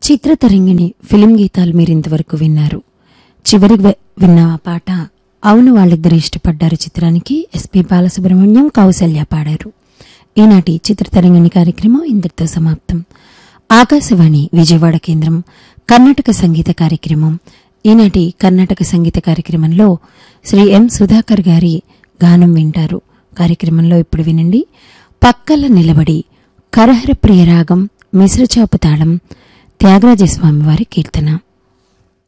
Chitratarangini film గీతాలు మీరు ఇంతవరకు విన్నారు చివరికి వి- విన్న ఆ పాట అవును వాళ్ళిద్దరు ఇష్టపడ్డారు చిత్రానికి ఎస్పి బాలసుబ్రహ్మణ్యం కౌసల్య పాడారు ఈనాటి చిత్రతరంగిణి కార్యక్రమం ఇంతటితో సమాప్తం ఆకాశవాణి విజయవాడ కేంద్రం కర్ణాటక సంగీత కార్యక్రమం ఈనాటి కర్ణాటక సంగీత కార్యక్రమంలో శ్రీ ఎం సుధాకర్ గారి గానం వింటారు కార్యక్రమంలో ఇప్పుడు వినండి పక్కల నిలబడి కరహర ప్రియరాగం మిశ్రచాపు తాళం త్యాగరాజస్వామి వారి కీర్తన